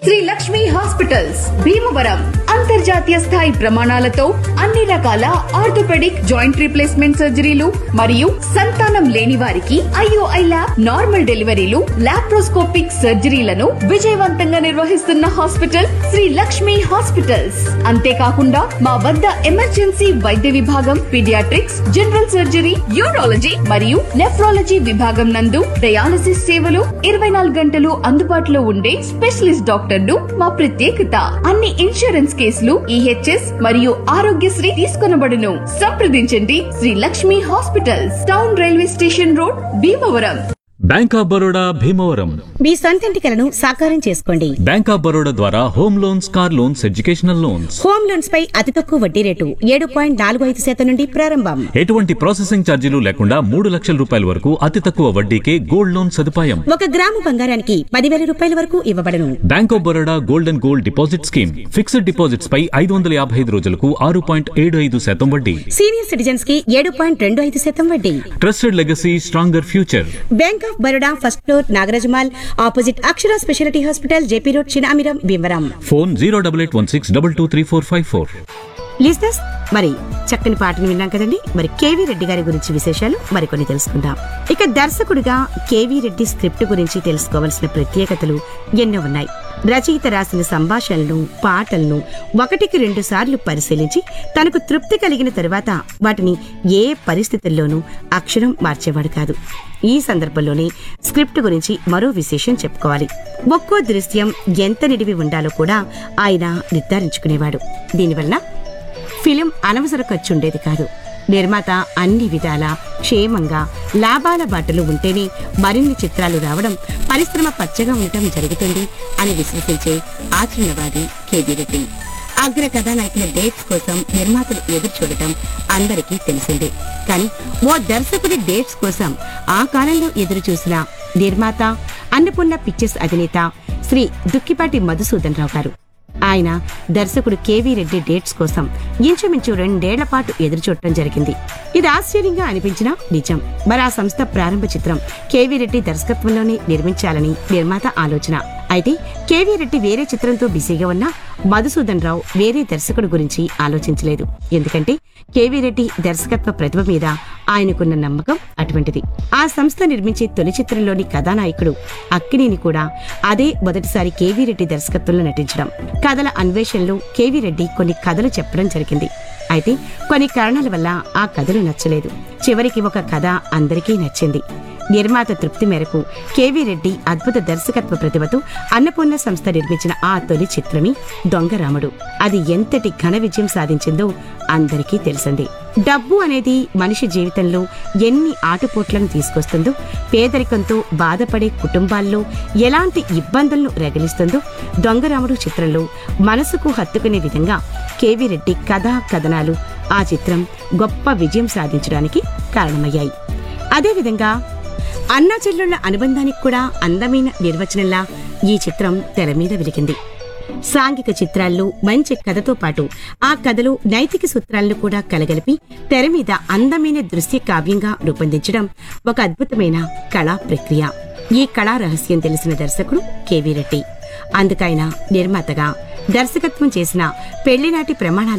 Shri Lakshmi hospitals Bhimavaram అంతర్జాతీయ స్థాయి ప్రమాణాలతో అన్ని రకాల ఆర్థోపెడిక్ జాయింట్ రీప్లేస్మెంట్ సర్జరీలు మరియు సంతానం లేని వారికి IUI lab normal deliveries laparoscopic సర్జరీలను విజయవంతంగా నిర్వహిస్తున్న హాస్పిటల్ శ్రీ లక్ష్మి హాస్పిటల్స్ అంతేకాకుండా మా వద్ద ఎమర్జెన్సీ వైద్య విభాగం పీడియాట్రిక్స్ జనరల్ సర్జరీ యూరాలజీ మరియు నెఫ్రాలజీ విభాగం నందు డయాలసిస్ సేవలు ఇరవై నాలుగు గంటలు అందుబాటులో ఉండే స్పెషలిస్ట్ డాక్టర్లు మా ప్రత్యేకత అన్ని ఇన్సూరెన్స్ కేసులు ఈహెచ్ఎస్ మరియు ఆరోగ్యశ్రీ తీసుకొనబడును సంప్రదించండి Sri Lakshmi hospitals town railway station road Bhimavaram Bank of Baroda Bhimavaram మీ సొంతింటి కలను సాకారం చేసుకోండి బ్యాంక్ ఆఫ్ బరోడా ద్వారా home loans car loans educational loans home loans పై అతి తక్కువ వడ్డీ రేటు ఏడు పాయింట్ నాలుగు ఐదు శాతం నుండి ప్రారంభం ఎటువంటి ప్రాసెసింగ్ ఛార్జీలు లేకుండా మూడు లక్షల రూపాయల వరకు అతి తక్కువ వడ్డీకే గోల్డ్ లోన్ సదుపాయం ఒక గ్రాము బంగారానికి పదివేల రూపాయల వరకు ఇవ్వబడను Bank of Baroda gold and gold deposit scheme fixed deposits పై ఐదు వందల యాభై ఐదు రోజులకు ఆరు పాయింట్ ఏడు ఐదు శాతం వడ్డీ సీనియర్ సిటిజన్స్ కి ఏడు పాయింట్ రెండు ఐదు శాతం వడ్డీ trusted legacy stronger future Bank of Baroda first floor Nagaraja mall opposite Akshara speciality hospital JP road Chinamiram Bhimavaram phone zero double eight one six double two three four five four లిజినెస్ మరి చక్కని పాటను విన్నాం కదండి మరి కేవీ రెడ్డి గారి గురించి విశేషాలు మరికొన్ని తెలుసుకుందాం ఇక దర్శకుడిగా కేవీ రెడ్డి స్క్రిప్ట్ గురించి తెలుసుకోవాల్సిన ప్రత్యేకతలు ఎన్నో ఉన్నాయి రచయిత రాసిన సంభాషణలను పాటలను ఒకటికి రెండు సార్లు పరిశీలించి తనకు తృప్తి కలిగిన తరువాత వాటిని ఏ పరిస్థితుల్లోనూ అక్షరం మార్చేవాడు కాదు ఈ సందర్భంలోనే స్క్రిప్ట్ గురించి మరో విశేషం చెప్పుకోవాలి ఒక్కో దృశ్యం ఎంత నిడివి ఉండాలో కూడా ఆయన నిర్ధారించుకునేవాడు దీనివల్ల ఫిలిం అనవసర ఖర్చుండేది కాదు నిర్మాత అన్ని విధాల క్షేమంగా లాభాల బాటలు ఉంటేనే మరిన్ని చిత్రాలు రావడం పరిశ్రమ పచ్చగా ఉండటం జరుగుతుంది అని విశ్వసించే ఆచరణవాది కేబీ రెడ్డి అగ్ర కథానాయకుల డేట్స్ కోసం నిర్మాతలు ఎదురు చూడటం అందరికీ తెలిసిందే కానీ ఓ దర్శకుడి డేట్స్ కోసం ఆ కాలంలో ఎదురు చూసిన నిర్మాత అన్నపూర్ణ పిక్చర్స్ అధినేత శ్రీ దుక్కిపాటి మధుసూదన్ రావు గారు ఆయన దర్శకుడు కేవీ రెడ్డి డేట్స్ కోసం ఇంచుమించు రెండేళ్ల పాటు ఎదురుచూడటం జరిగింది ఇది ఆశ్చర్యంగా అనిపించినా నిజం మరి ఆ సంస్థ ప్రారంభ చిత్రం కేవీ రెడ్డి దర్శకత్వంలోనే నిర్మించాలని నిర్మాత ఆలోచన అయితే కేవీ రెడ్డి వేరే చిత్రంతో బిజీగా ఉన్నా మధుసూదన్ రావు వేరే దర్శకుడు గురించి ఆలోచించలేదు ఎందుకంటే కేవీ రెడ్డి దర్శకత్వ ప్రతిభ మీద ఆయనకున్న నమ్మకం అటువంటిది ఆ సంస్థ నిర్మించే తొలి చిత్రంలోని కథానాయకుడు అక్కినేని కూడా అదే మొదటిసారి కేవీ రెడ్డి దర్శకత్వంలో నటించడం కథల అన్వేషణలో కేవీ రెడ్డి కొన్ని కథలు చెప్పడం జరిగింది అయితే కొన్ని కారణాల వల్ల ఆ కథలు నచ్చలేదు చివరికి ఒక కథ అందరికీ నచ్చింది నిర్మాత తృప్తి మేరకు కేవీ రెడ్డి అద్భుత దర్శకత్వ ప్రతిభతో అన్నపూర్ణ సంస్థ నిర్మించిన ఆ తొలి చిత్రమే దొంగరాముడు అది ఎంతటి ఘన విజయం సాధించిందో అందరికీ తెలిసిందే డబ్బు అనేది మనిషి జీవితంలో ఎన్ని ఆటుపోట్లను తీసుకొస్తుందో పేదరికంతో బాధపడే కుటుంబాల్లో ఎలాంటి ఇబ్బందులను రగిలిస్తుందో దొంగరాముడు చిత్రంలో మనసుకు హత్తుకునే విధంగా కేవీ రెడ్డి కథా కథనాలు ఆ చిత్రం గొప్ప విజయం సాధించడానికి కారణమయ్యాయి అదేవిధంగా అన్నా చెల్లెళ్ల అనుబంధానికి కూడా అందమైన నిర్వచనంలా ఈ చిత్రం తెర మీద వెలిగింది సాంఘిక చిత్రాల్లో మంచి కథతో పాటు ఆ కథలో నైతిక సూత్రాలను కూడా కలగలిపి తెర మీద అందమైన దృశ్య కావ్యంగా రూపొందించడం ఒక అద్భుతమైన కళా ప్రక్రియ ఈ కళా రహస్యం తెలిసిన దర్శకుడు కేవీ రెడ్డి అందుకైన నిర్మాతగా దర్శకత్వం చేసిన పెళ్లినాటి ప్రమాణాలు